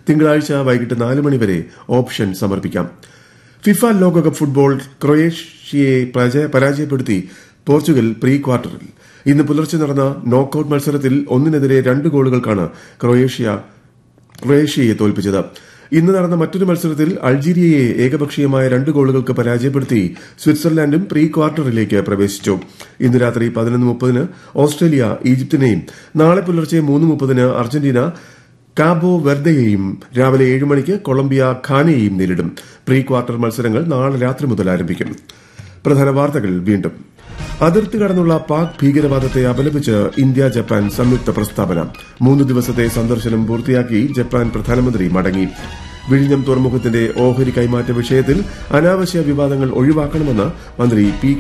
തിങ്കളാഴ്ച വൈകിട്ട് നാല് മണിവരെ ഓപ്ഷൻ സമർപ്പിക്കാം ഫിഫ ലോകകപ്പ് ഫുട്ബോൾ ക്രൊയേഷ്യയെ പരാജയ- പരാജയപ്പെടുത്തി പോർച്ചുഗൽ പ്രീ ക്വാർട്ടറിൽ ഇന്ന് പുലർച്ചെ നടന്ന നോക്കൌട്ട് മത്സരത്തിൽ ഒന്നിനെതിരെ രണ്ട് ഗോളുകൾക്കാണ് ക്രൊയേഷ്യ ക്രൊയേഷ്യയെ തോൽപ്പിച്ചത് ഇന്ന് നടന്ന മറ്റൊരു മത്സരത്തിൽ അൾജീരിയയെ ഏകപക്ഷീയമായ രണ്ട് ഗോളുകൾക്ക് പരാജയപ്പെടുത്തി സ്വിറ്റ്സർലാൻഡും പ്രീ ക്വാർട്ടറിലേക്ക് പ്രവേശിച്ചു ഇന്ന് രാത്രി പതിനൊന്ന് മുപ്പതിന് ഓസ്ട്രേലിയ ഈജിപ്തിനെയും നാളെ പുലർച്ചെ മൂന്ന് മുപ്പതിന് അർജന്റീന കാബോ വെർദയെയും രാവിലെ ഏഴ് മണിക്ക് കൊളംബിയ ഖാനെയും നേരിടും പ്രീ ക്വാർട്ടർ മത്സരങ്ങൾ നാളെ രാത്രി മുതൽ ആരംഭിക്കും പ്രധാന വാർത്തകൾ വീണ്ടും അതിർത്തി കടന്നുള്ള പാക് ഭീകരവാദത്തെ അപലപിച്ച് ഇന്ത്യ ജപ്പാൻ സംയുക്ത പ്രസ്താവന മൂന്ന് ദിവസത്തെ സന്ദർശനം പൂർത്തിയാക്കി ജപ്പാൻ പ്രധാനമന്ത്രി മടങ്ങി വിഴിഞ്ഞം തുറമുഖത്തിന്റെ ഓഹരി കൈമാറ്റ വിഷയത്തിൽ അനാവശ്യ വിവാദങ്ങൾ ഒഴിവാക്കണമെന്ന് മന്ത്രി പി